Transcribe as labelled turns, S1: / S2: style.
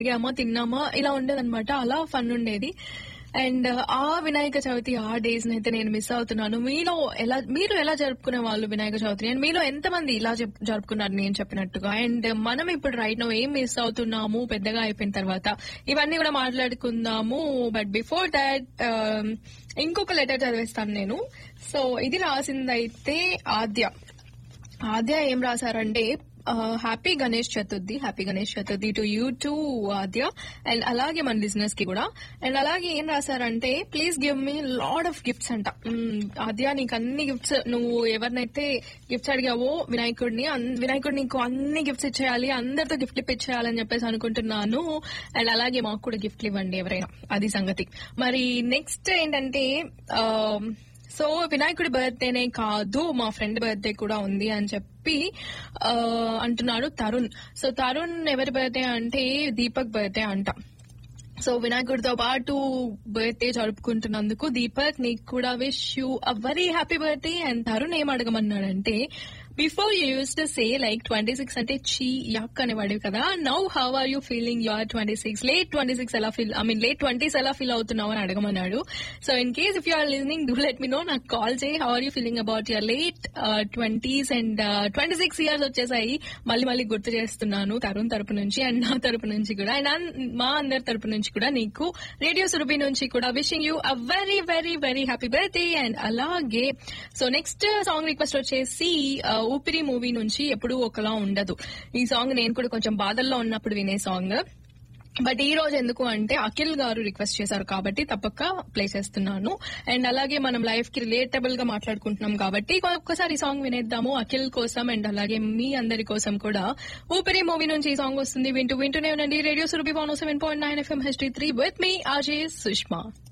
S1: తాగామా తిన్నామా ఇలా ఉండేదన్నమాట అలా ఫన్ ఉండేది అండ్ ఆ వినాయక చవితి ఆ డేస్ అయితే నేను మిస్ అవుతున్నాను మీలో ఎలా మీరు ఎలా జరుపుకునే వాళ్ళు వినాయక చవితి అండ్ మీలో ఎంతమంది ఇలా జరుపు- జరుపుకున్నారు నేను చెప్పినట్టుగా అండ్ మనం ఇప్పుడు రైట్ నో ఏం మిస్ అవుతున్నాము పెద్దగా అయిపోయిన తర్వాత ఇవన్నీ కూడా మాట్లాడుకుందాము బట్ బిఫోర్ దాట్ ఇంకొక లెటర్ చదివేస్తాను నేను సో ఇది రాసిందైతే ఆద్య ఆద్య ఏం రాశారంటే happy Ganesh Chaturthi happy Ganesh Chaturthi to you to Aadya and అలాగే మన బిజినెస్ కి కూడా అండ్ అలాగే ఏం రాశారంటే please give me lot of gifts అంట మ్మ్, ఆద్య నీకు అన్ని గిఫ్ట్స్ నువ్వు ఎవరినైతే గిఫ్ట్స్ అడిగావో వినాయకుడిని అన్- వినాయకుడు నీకు అన్ని గిఫ్ట్స్ ఇచ్చేయాలి అందరితో గిఫ్ట్ ఇప్పించేయాలని చెప్పేసి అనుకుంటున్నాను అండ్ అలాగే మాకు కూడా గిఫ్ట్లు ఇవ్వండి ఎవరైనా అది సంగతి మరి నెక్స్ట్ ఏంటంటే ఆ, సో వినాయకుడి బర్త్డేనే కాదు మా ఫ్రెండ్ బర్త్డే కూడా ఉంది అని చెప్పి ఆ, అంటున్నాడు తరుణ్ సో తరుణ్ ఎవరి బర్త్డే అంటే దీపక్ బర్త్డే అంట సో వినాయకుడితో పాటు బర్త్డే జరుపుకుంటున్నందుకు దీపక్ నీకు కూడా wish you a very happy birthday and Tarun ఏం అడగమన్నాడంటే before you used to say like twenty six అంటే చీ యక్ అనేవాడివి కదా now how are you feeling you're twenty six late twenty six ఎలా feel I mean late twenties ఎలా feel అవుతున్నావు అని అడగమన్నాడు so in case if you are listening do let me no నాకు కాల్ చేయి how are you feeling about your late twenties and twenty six years వచ్చేసాయి మళ్ళీ మళ్ళీ గుర్తు చేస్తున్నాను తరుణ్ తరపు నుంచి అండ్ నా తరపు నుంచి కూడా అండ్ మా అందరి తరపు నుంచి కూడా నీకు రేడియో సురభి నుంచి కూడా wishing you a very very very happy birthday and అలాగే సో నెక్స్ట్ సాంగ్ రిక్వెస్ట్ వచ్చేసి ఆ, ఊపిరి మూవీ నుంచి ఎప్పుడూ ఒకలా ఉండదు ఈ సాంగ్ నేను కూడా కొంచెం బాధల్లో ఉన్నప్పుడు వినే సాంగ్ బట్ ఈ రోజు ఎందుకు అంటే అఖిల్ గారు రిక్వెస్ట్ చేశారు కాబట్టి తప్పక ప్లే చేస్తున్నాను అండ్ అలాగే మనం లైఫ్ కి రిలేటబుల్ గా మాట్లాడుకుంటున్నాం కాబట్టి ఒక్కసారి ఈ సాంగ్ వినేద్దాము అఖిల్ కోసం అండ్ అలాగే మీ అందరి కోసం కూడా ఊపిరి మూవీ నుంచి ఈ సాంగ్ వస్తుంది వింటూ వింటూనే ఉండండి radio Surabhi one seven point nine FM HD three with me RJ Sushma